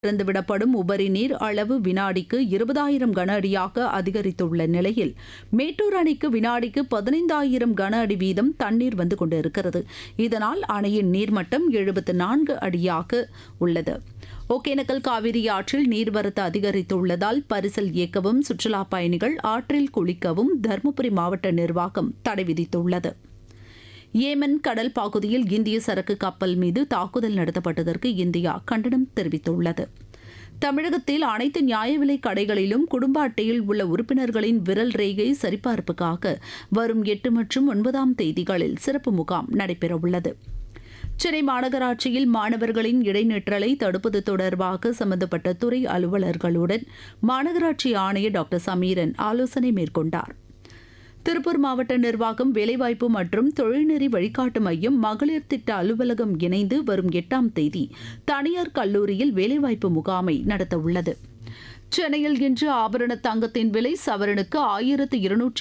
திறந்துவிடப்படும் உபரி நீர் அளவு வினாடிக்கு இருபதாயிரம் கன அடியாக அதிகரித்துள்ள நிலையில் மேட்டூர் அணைக்கு வினாடிக்கு பதினைந்தாயிரம் கன அடி வீதம் தண்ணீர் வந்து கொண்டிருக்கிறது இதனால் அணையின் நீர்மட்டம் எழுபத்து நான்கு அடியாக உள்ளது ஒகேனக்கல் காவிரி ஆற்றில் நீர்வரத்து அதிகரித்துள்ளதால் பரிசல் இயக்கவும் சுற்றுலா பயணிகள் ஆற்றில் குளிக்கவும் தருமபுரி மாவட்ட நிர்வாகம் தடை விதித்துள்ளது ஏமன் கடல் பகுதியில் இந்திய சரக்கு கப்பல் மீது தாக்குதல் நடத்தப்பட்டதற்கு இந்தியா கண்டனம் தெரிவித்துள்ளது தமிழகத்தில் அனைத்து நியாய விலைக் கடைகளிலும் குடும்ப அட்டையில் உள்ள உறுப்பினர்களின் விரல் ரேகை சரிபார்ப்புக்காக வரும் எட்டு மற்றும் ஒன்பதாம் தேதிகளில் சிறப்பு முகாம் நடைபெறவுள்ளது சென்னை மாநகராட்சியில் மாணவர்களின் இடைநிற்றலை தடுப்பது தொடர்பாக சம்பந்தப்பட்ட துறை அலுவலர்களுடன் மாநகராட்சி ஆணையர் டாக்டர் சமீரன் ஆலோசனை மேற்கொண்டார் திருப்பூர் மாவட்ட நிர்வாகம் வேலைவாய்ப்பு மற்றும் தொழில்நெறி வழிகாட்டு மையம் மகளிர் திட்ட அலுவலகம் இணைந்து வரும் எட்டாம் தேதி தனியார் கல்லூரியில் வேலைவாய்ப்பு முகாமை நடத்தவுள்ளது சென்னையில் இன்று ஆபரண தங்கத்தின் விலை சவரனுக்கு ஆயிரத்து இருநூற்றி